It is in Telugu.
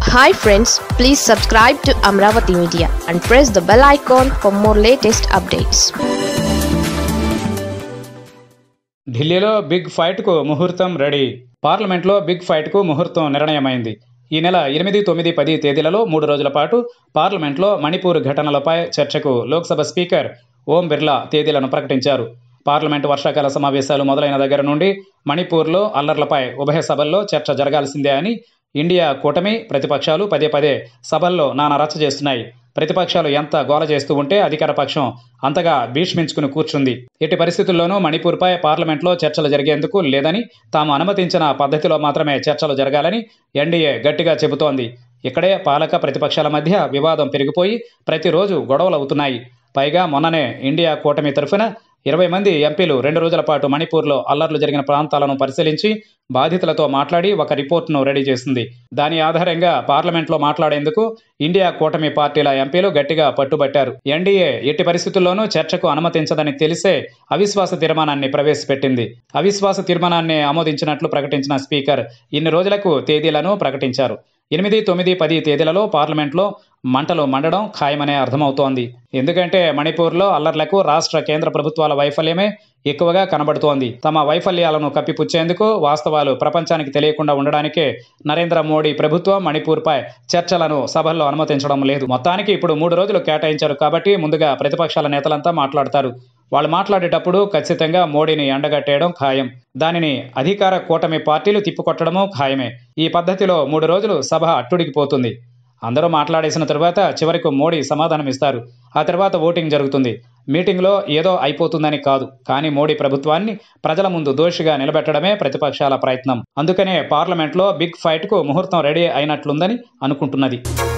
hi friends please subscribe to Amaravati media and press the bell icon for more latest updates ఢిల్లీలో బిగ్ ఫైట్కు ముహూర్తం రెడీ పార్లమెంట్లో బిగ్ ఫైట్కు ముహూర్తం నిర్ణయమైంది ఈ నెల ఎనిమిది తొమ్మిది పది తేదీలలో మూడు రోజుల పాటు పార్లమెంట్లో మణిపూర్ ఘటనలపై చర్చకు లోక్సభ స్పీకర్ ఓం బిర్లా తేదీలను ప్రకటించారు పార్లమెంటు వర్షాకాల సమావేశాలు మొదలైన దగ్గర నుండి మణిపూర్లో అల్లర్లపై ఉభయ సభల్లో చర్చ జరగాల్సిందే అని ఇండియా కూటమి ప్రతిపక్షాలు పదే పదే సభల్లో నానా రచ్చ చేస్తున్నాయి ప్రతిపక్షాలు ఎంత గోల చేస్తూ ఉంటే అధికార పక్షం అంతగా భీష్మించుకుని కూర్చుంది ఎట్టి పరిస్థితుల్లోనూ మణిపూర్పై పార్లమెంట్లో చర్చలు జరిగేందుకు లేదని తాము అనుమతించిన పద్ధతిలో మాత్రమే చర్చలు జరగాలని ఎన్డీఏ గట్టిగా చెబుతోంది ఇక్కడే పాలక ప్రతిపక్షాల మధ్య వివాదం పెరిగిపోయి ప్రతిరోజు గొడవలు అవుతున్నాయి పైగా మొన్ననే ఇండియా కూటమి తరఫున ఇరవై మంది ఎంపీలు రెండు రోజుల పాటు మణిపూర్లో అల్లర్లు జరిగిన ప్రాంతాలను పరిశీలించి బాధితులతో మాట్లాడి ఒక రిపోర్ట్ను రెడీ చేసింది దాని ఆధారంగా పార్లమెంట్లో మాట్లాడేందుకు ఇండియా కూటమి పార్టీల ఎంపీలు గట్టిగా పట్టుబట్టారు ఎన్డీఏ ఎట్టి పరిస్థితుల్లోనూ చర్చకు అనుమతించదని తెలిసే అవిశ్వాస తీర్మానాన్ని ప్రవేశపెట్టింది అవిశ్వాస తీర్మానాన్ని ఆమోదించినట్లు ప్రకటించిన స్పీకర్ ఇన్ని రోజులకు తేదీలను ప్రకటించారు ఎనిమిది తొమ్మిది పది తేదీలలో పార్లమెంట్లో మంటలు మండడం ఖాయమనే అర్థమవుతోంది ఎందుకంటే మణిపూర్లో అల్లర్లకు రాష్ట్ర కేంద్ర ప్రభుత్వాల వైఫల్యమే ఎక్కువగా కనబడుతోంది తమ వైఫల్యాలను కప్పిపుచ్చేందుకు వాస్తవాలు ప్రపంచానికి తెలియకుండా ఉండడానికే నరేంద్ర మోడీ ప్రభుత్వం మణిపూర్పై చర్చలను సభల్లో అనుమతించడం లేదు మొత్తానికి ఇప్పుడు మూడు రోజులు కేటాయించారు కాబట్టి ముందుగా ప్రతిపక్షాల నేతలంతా మాట్లాడతారు వాళ్ళు మాట్లాడేటప్పుడు ఖచ్చితంగా మోడీని ఎండగట్టేయడం ఖాయం దానిని అధికార కూటమి పార్టీలు తిప్పికొట్టడము ఖాయమే ఈ పద్ధతిలో మూడు రోజులు సభ అట్టుడికిపోతుంది అందరూ మాట్లాడేసిన తరువాత చివరికి మోడీ సమాధానం ఇస్తారు ఆ తర్వాత ఓటింగ్ జరుగుతుంది మీటింగ్లో ఏదో అయిపోతుందని కాదు కానీ మోడీ ప్రభుత్వాన్ని ప్రజల ముందు దోషిగా నిలబెట్టడమే ప్రతిపక్షాల ప్రయత్నం అందుకనే పార్లమెంట్లో బిగ్ ఫైట్కు ముహూర్తం రెడీ అయినట్లుందని అనుకుంటున్నది